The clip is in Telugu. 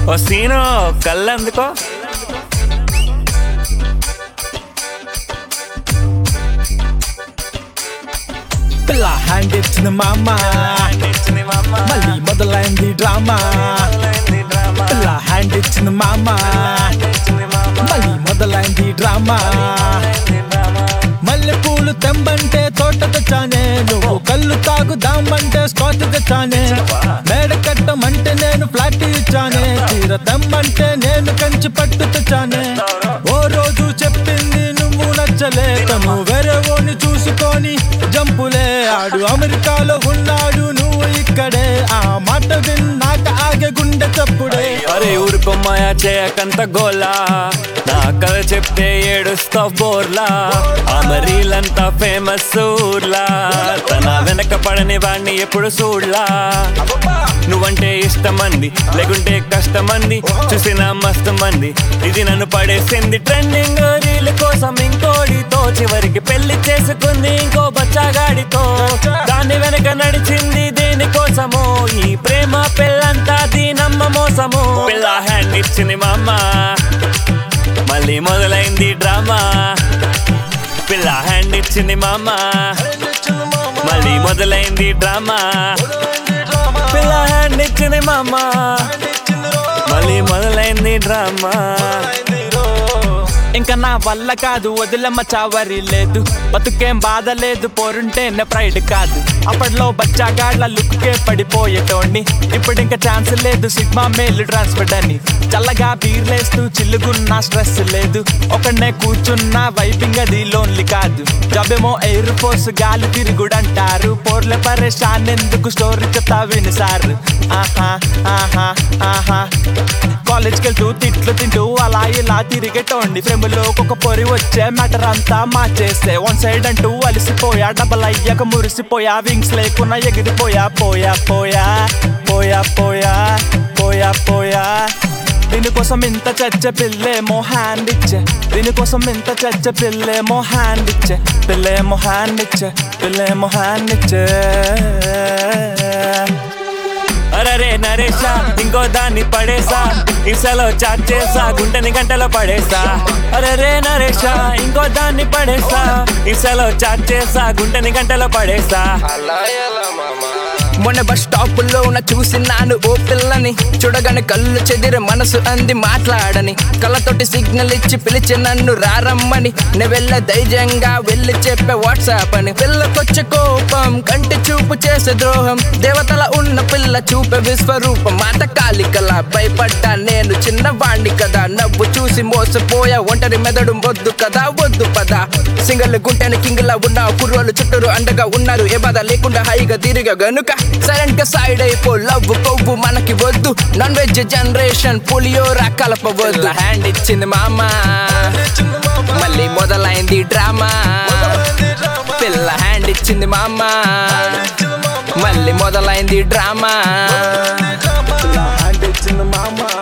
ఓ సీను కళ్ళెందుకో పిల్ల హ్యాండ్ ఇచ్చిన మామ మళ్ళీ మొదలైంది డ్రామా పిల్ల హ్యాండ్ ఇచ్చిన మామ మళ్ళీ మొదలైంది డ్రామా మల్లె పూలు తెంబంటే తోట తెచ్చానే నువ్వు కళ్ళు తాగుదామంటే స్కాచ్ తెచ్చానే మేడ కట్టమంటే నేను ఫ్లాట్ ఇచ్చానే చీర తెమ్మంటే నేను కంచి పట్టు తెచ్చానే ఓ రోజు చెప్పింది నువ్వు నచ్చలే తను వేరే ఓని చూసుకొని జంపులే ఆడు అమెరికాలో ఉన్నాడు నువ్వు ఇక్కడే ఆ మాట విన్నాక ఆగే గుండె చప్పుడే అరే ఊరుకోమాయా చేయకంత గోలా నా కథ చెప్తే ఏడుస్తావు బోర్లా ఆ మరీలంతా ఫేమస్ ఊర్లా తన వెనక పడని వాణ్ణి ఎప్పుడు చూడ్లా నువ్వంటే ఇష్టమంది లేకుంటే కష్టమంది చూసిన మస్తు మంది ఇది నన్ను పడేసింది ట్రెండింగ్ రీల్ కోసం ఇంకోడితో చివరికి పెళ్లి చేసుకుంది ఇంకో బచ్చాగాడితో దాని వెనక నడిచింది దేనికోసమో ఈ ప్రేమ పెళ్ళంతా దీనమ్మ మోసము పిల్ల హ్యాండ్ ఇచ్చింది మా అమ్మ మళ్ళీ మొదలైంది డ్రామా పిల్ల హ్యాండ్ ఇచ్చింది మా అమ్మ మళ్ళీ మొదలైంది డ్రామా పిల్ల హ్యాండ్ ఇచ్చింది మా అమ్మ మళ్ళీ మొదలైంది డ్రామా ఇంకా నా వల్ల కాదు వదిలమ్మ చావరి లేదు బతుకేం బాధ లేదు పోరుంటేనే ప్రైడ్ కాదు అప్పట్లో బచ్చాగాళ్ళ లుక్కే పడిపోయేటోండి ఇప్పుడు ఇంకా ఛాన్స్ లేదు సిగ్మా మేల్ ట్రాన్స్ఫర్ అని చల్లగా బీర్లేస్తూ చిల్లుగున్న స్ట్రెస్ లేదు ఒకనే కూర్చున్న వైపింగ్ అది లోన్లీ కాదు జబేమో ఎయిర్ ఫోర్స్ గాలి తిరుగుడంటారు పోర్లే పరేషాన్ ఎందుకు స్టోరీ చెప్తా విని సార్ ఆహా ఆహా ఆహా కాలేజ్కి వెళ్తూ తిట్లు తింటూ అలా ఇలా తిరిగేటోండి ఫ్రెమ్లో ఒక పొరి వచ్చే మ్యాటర్ అంతా మార్చేస్తే వన్ సైడ్ అంటూ అలిసిపోయా డబల్ అయ్యాక మురిసిపోయా వింగ్స్ లేకున్నా ఎగిరిపోయా పోయా పోయా పోయా పోయా పోయా పోయా దీనికోసం ఇంత చచ్చ పిల్లేమో హ్యాండ్ ఇచ్చే దీనికోసం ఇంత చచ్చ పిల్లేమో హ్యాండ్ ఇచ్చే పిల్లేమో హ్యాండ్ ఇచ్చే పిల్లేమో హ్యాండ్ ఇచ్చే అరరే నరేషా ఇంకో దాన్ని పడేసా ఇసలో చాట్ చేసా గుంటని గంటలో పడేసా అరరే నరేషా ఇంకో దాన్ని పడేసా ఇసలో చాట్ చేసా గుంటని గంటలో పడేసా మొన్న బస్ స్టాప్ లో ఉన్న చూసినాను ఓ పిల్లని చూడగానే కళ్ళు చెదిరి మనసు అంది మాట్లాడని కళ్ళతోటి సిగ్నల్ ఇచ్చి పిలిచి నన్ను రారమ్మని నే వెళ్ళ ధైర్యంగా వెళ్ళి చెప్పే వాట్సాప్ అని పిల్లకొచ్చే కోపం కంటి చూపు చేసే ద్రోహం దేవతల ఉన్న పిల్ల చూపే విశ్వరూపం మాత కాలికలా భయపడ్డా నేను చిన్నవాణ్ణి కదా నవ్వు చూసి మోసపోయా ఒంటరి మెదడు వద్దు కదా వద్దు పద సింగల్ గుంటెని కింగ్ లా ఉన్న కుర్రోలు చుట్టూరు అండగా ఉన్నారు ఏ బాధ లేకుండా హాయిగా తిరిగా గనుక సైలెంట్ గా సైడ్ అయిపో లవ్ కొవ్వు మనకి వద్దు నాన్ వెజ్ జనరేషన్ పులియోరా కలపవద్దు హ్యాండ్ ఇచ్చింది మా అమ్మ మళ్ళీ మొదలైంది డ్రామా పిల్ల హ్యాండ్ ఇచ్చింది మా అమ్మ మళ్ళీ మొదలైంది డ్రామా హ్యాండ్ ఇచ్చిన మామ